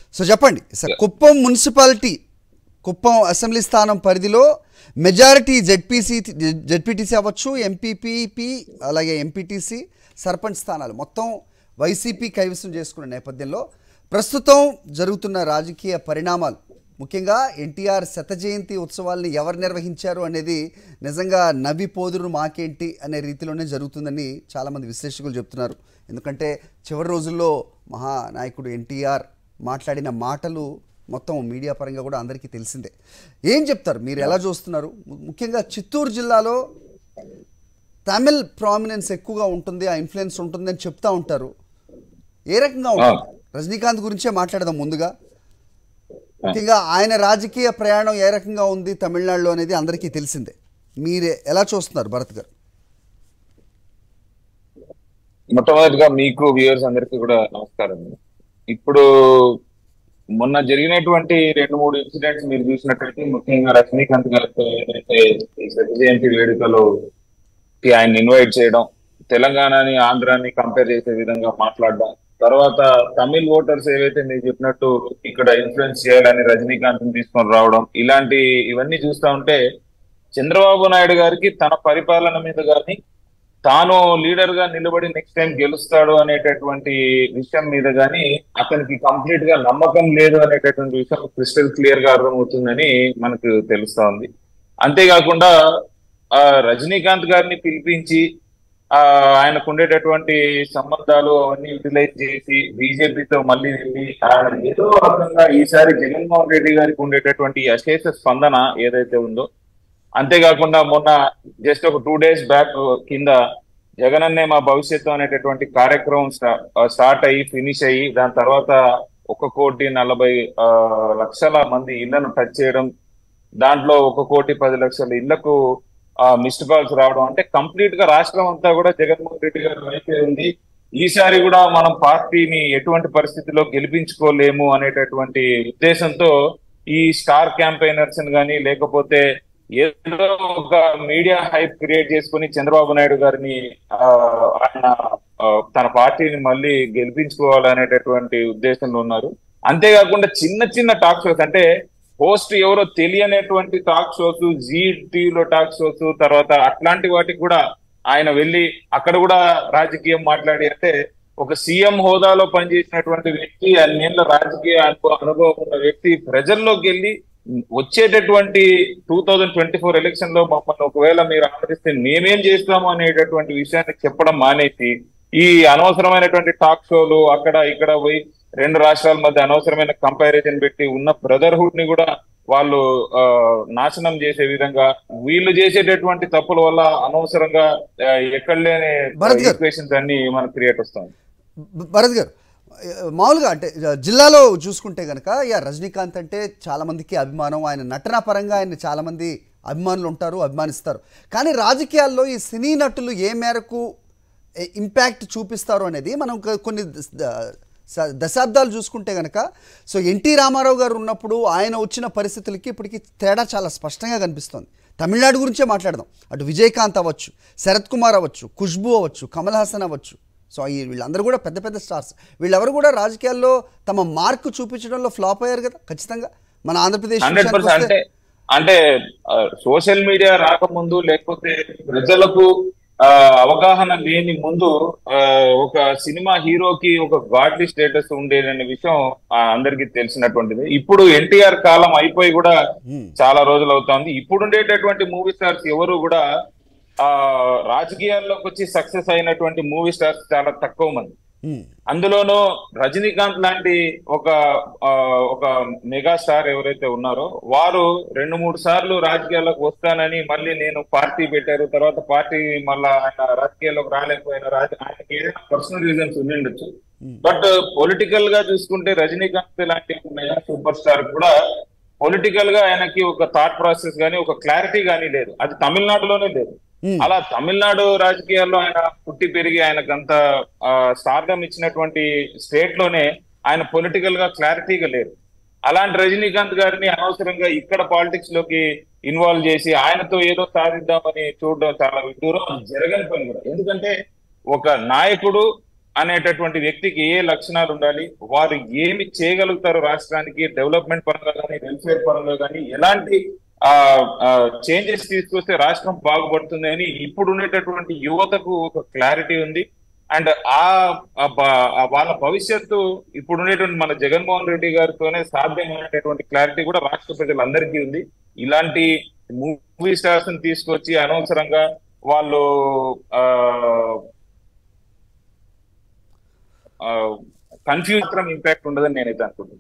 So చెప్పండి sir Kuppam municipality Kuppam assembly స్థానం పరిధిలో మెజారిటీ జెడ్పీసీ జెడ్పీటీసీ అవ్వచ్చు ఎంపీపీపీ అలాగే ఎంపీటీసీ సర్పంచ్ స్థానాలు మొత్తం వైసీపీ కైవసం చేసుకున్న నేపథ్యంలో ప్రస్తుతం జరుగుతున్న రాజకీయ పరిణామాలు ముఖ్యంగా ఎన్టీఆర్ శత జయంతి ఉత్సవాల్ని ఎవరు నిర్వహించారు అనేది నిజంగా నవ్వి పోదురు మాకేంటి అనే రీతిలోనే జరుగుతుందని చాలామంది విశ్లేషకులు చెప్తున్నారు ఎందుకంటే చివరి రోజుల్లో మహానాయకుడు ఎన్టీఆర్ మాట్లాడిన మాటలు మొత్తం మీడియా పరంగా కూడా అందరికీ తెలిసిందే ఏం చెప్తారు మీరు ఎలా చూస్తున్నారు ము- ముఖ్యంగా చిత్తూరు జిల్లాలో తమిళ్ ప్రామినెన్స్ ఎక్కువగా ఉంటుంది ఆ ఇన్ఫ్లుయెన్స్ ఉంటుంది అని చెప్తా ఉంటారు ఏ రకంగా ఉంటుంది రజనీకాంత్ గురించే మాట్లాడదాం ముందుగా ముఖ్యంగా ఆయన రాజకీయ ప్రయాణం ఏ రకంగా ఉంది తమిళనాడులో అనేది అందరికీ తెలిసిందే మీరే ఎలా చూస్తున్నారు భరత్ గారు మొట్టమొదటిగా మీకు వ్యూవర్స్ అందరికీ కూడా నమస్కారం ఇప్పుడు మొన్న జరిగినటువంటి రెండు మూడు ఇన్సిడెంట్స్ మీరు చూసినట్టయితే ముఖ్యంగా రజనీకాంత్ గారితో ఏదైతే ఈ శత జయంతి వేడుకలో కి ఆయన ఇన్వైట్ చేయడం తెలంగాణని ఆంధ్రాని కంపేర్ చేసే విధంగా మాట్లాడడం తర్వాత తమిళ్ ఓటర్స్ ఏవైతే మీరు చెప్పినట్టు ఇక్కడ ఇన్ఫ్లుయెన్స్ చేయాలని రజనీకాంత్ తీసుకొని రావడం ఇలాంటి ఇవన్నీ చూస్తా ఉంటే చంద్రబాబు నాయుడు గారికి తన పరిపాలన మీద కానీ తాను లీడర్ గా నిలబడి నెక్స్ట్ టైం గెలుస్తాడు అనేటటువంటి విషయం మీద గానీ అతనికి కంప్లీట్ గా నమ్మకం లేదు అనేటటువంటి విషయం క్రిస్టల్ క్లియర్ గా అర్థమవుతుందని మనకు తెలుస్తా ఉంది అంతేకాకుండా ఆ రజనీకాంత్ గారిని పిలిపించి ఆ ఆయనకు ఉండేటటువంటి సంబంధాలు అవన్నీ యూటిలైజ్ చేసి బీజేపీతో మళ్ళీ వెళ్ళి ఆయన ఏదో రకంగా ఈసారి జగన్మోహన్ రెడ్డి గారికి ఉండేటటువంటి ఈ అశేష స్పందన ఏదైతే ఉందో అంతేకాకుండా మొన్న జస్ట్ ఒక టూ డేస్ బ్యాక్ కింద జగనన్నే మా భవిష్యత్తు అనేటటువంటి కార్యక్రమం స్టా- ఆ, స్టార్ట్ అయ్యి ఫినిష్ అయ్యి దాని తర్వాత ఒక కోటి నలభై ఆ, లక్షల మంది ఇళ్లను టచ్ చేయడం దాంట్లో ఒక కోటి పది లక్షల ఇళ్లకు మిస్డ్ కాల్స్ రావడం అంటే కంప్లీట్ గా రాష్ట్రం అంతా కూడా జగన్మోహన్ రెడ్డి గారి వైపే ఉంది ఈసారి కూడా మనం పార్టీని ఎటువంటి పరిస్థితిలో గెలిపించుకోలేము అనేటటువంటి ఉద్దేశంతో ఈ స్టార్ క్యాంపెయినర్స్ కానీ లేకపోతే ఏదో ఒక మీడియా హైప్ క్రియేట్ చేసుకుని చంద్రబాబు నాయుడు గారిని ఆ, ఆయన ఆ, తన పార్టీని మళ్ళీ గెలిపించుకోవాలనేటటువంటి ఉద్దేశంలో ఉన్నారు అంతేకాకుండా చిన్న చిన్న టాక్ షోస్ అంటే హోస్ట్ ఎవరో తెలియనటువంటి టాక్ షోస్ జీ టీవీలో టాక్ షోస్ తర్వాత అట్లాంటి వాటికి కూడా ఆయన వెళ్ళి అక్కడ కూడా రాజకీయం మాట్లాడి అంటే ఒక సీఎం హోదాలో పనిచేసినటువంటి వ్యక్తి అన్నేళ్ల రాజకీయ అనుభవ అనుభవం ఉన్న వ్యక్తి ప్రజల్లోకి వెళ్ళి వచ్చేటటువంటి two thousand twenty four election లో మమ్మల్ని ఒకవేళ మీరు ఆమోదిస్తే మేమేం చేస్తాము అనేటటువంటి విషయాన్ని చెప్పడం మానేసి ఈ అనవసరమైనటువంటి టాక్ షోలు అక్కడ ఇక్కడ పోయి రెండు రాష్ట్రాల మధ్య అనవసరమైన కంపారిజన్ పెట్టి ఉన్న బ్రదర్హుడ్ ని కూడా వాళ్ళు ఆ, నాశనం చేసే విధంగా వీళ్ళు చేసేటటువంటి తప్పుల వల్ల అనవసరంగా ఆ, ఎక్కడ లేని భరత్ గారు. ఈక్వేషన్స్ అన్ని మనకు క్రియేట్ వస్తాయి భ- భరత్ గారు మామూలుగా అంటే జిల్లాలో చూసుకుంటే కనుక యా రజనీకాంత్ అంటే చాలామందికి అభిమానం ఆయన నటన పరంగా ఆయన చాలామంది అభిమానులు ఉంటారు అభిమానిస్తారు కానీ రాజకీయాల్లో ఈ సినీ నటులు ఏ మేరకు ఇంపాక్ట్ చూపిస్తారు అనేది మనం కొ- కొన్ని దశ- స- దశాబ్దాలు చూసుకుంటే కనుక సో ఎన్టీ రామారావు గారు ఉన్నప్పుడు ఆయన వచ్చిన పరిస్థితులకి ఇప్పటికి తేడా చాలా స్పష్టంగా కనిపిస్తోంది తమిళనాడు గురించే మాట్లాడదాం అటు విజయకాంత్ అవ్వచ్చు శరత్ కుమార్ అవ్వచ్చు ఖుష్బూ అవ్వచ్చు కమల్ హాసన్ అవ్వచ్చు సో ఈ వీళ్ళందరూ కూడా పెద్ద పెద్ద స్టార్స్ వీళ్ళెవరు కూడా రాజకీయాల్లో తమ మార్క్ చూపించడంలో ఫ్లాప్ అయ్యారు కదా ఖచ్చితంగా మన ఆంధ్రప్రదేశ్ హండ్రెడ్ విషయానికి పర్సెంట్ వస్తే- అంటే అంటే సోషల్ మీడియా రాకముందు లేకపోతే ప్రజలకు ఆ, అవగాహన లేని ముందు ఆ, ఒక సినిమా హీరోకి ఒక గాడ్లీ స్టేటస్ ఉండేదనే విషయం ఆ, అందరికీ తెలిసినటువంటిది ఇప్పుడు ఎన్టీఆర్ కాలం అయిపోయి కూడా Hmm. చాలా రోజులు అవుతోంది ఇప్పుడు ఉండేటటువంటి మూవీ స్టార్స్ ఎవరు కూడా ఆ రాజకీయాల్లోకి వచ్చి సక్సెస్ అయినటువంటి మూవీ స్టార్స్ చాలా తక్కువ మంది ఉమ్, అందులోనూ రజనీకాంత్ లాంటి ఒక ఆ, ఒక మెగా స్టార్ ఎవరైతే ఉన్నారో వారు రెండు మూడు సార్లు రాజకీయాల్లోకి వస్తానని మళ్ళీ నేను పార్టీ పెట్టారు తర్వాత పార్టీ మళ్ళా ఆయన రాజకీయాల్లోకి రాలేకపోయిన రాజ ఆయనకి ఏదైనా పర్సనల్ రీజన్స్ ఉండిండొచ్చు బట్ పొలిటికల్ గా చూసుకుంటే రజనీకాంత్ లాంటి మెగా సూపర్ స్టార్ కూడా పొలిటికల్ గా ఆయనకి ఒక థాట్ ప్రాసెస్ గానీ ఒక క్లారిటీ గానీ లేదు అది తమిళనాడులోనే లేదు ఉమ్, అలా తమిళనాడు రాజకీయాల్లో ఆయన పుట్టి పెరిగి ఆయనకంత స్టార్డమ్ ఇచ్చినటువంటి స్టేట్ లోనే ఆయన పొలిటికల్ గా క్లారిటీగా లేరు అలాంటి రజనీకాంత్ గారిని అనవసరంగా ఇక్కడ పాలిటిక్స్ లోకి ఇన్వాల్వ్ చేసి ఆయనతో ఏదో సాధిద్దామని చూడడం చాలా విడ్డూరం అది జరగని పని కూడా ఎందుకంటే ఒక నాయకుడు అనేటటువంటి వ్యక్తికి ఏ లక్షణాలు ఉండాలి వారు ఏమి చేయగలుగుతారు రాష్ట్రానికి డెవలప్మెంట్ పరంగా కానీ వెల్ఫేర్ పరంగా కానీ ఎలాంటి చేంజెస్ తీసుకొస్తే రాష్ట్రం బాగుపడుతుంది అని ఇప్పుడు ఉండేటటువంటి యువతకు ఒక క్లారిటీ ఉంది అండ్ ఆ ఆ బ- ఆ వాళ్ళ భవిష్యత్తు ఇప్పుడు ఉండేటువంటి మన జగన్మోహన్ రెడ్డి గారితోనే సాధ్యమైనటువంటి క్లారిటీ కూడా రాష్ట్ర ప్రజలందరికీ ఉంది ఇలాంటి మూవీ స్టార్స్ ని తీసుకొచ్చి అనవసరంగా వాళ్ళు కన్ఫ్యూజ్ ఇంపాక్ట్ ఉండదని నేనైతే అనుకుంటున్నాను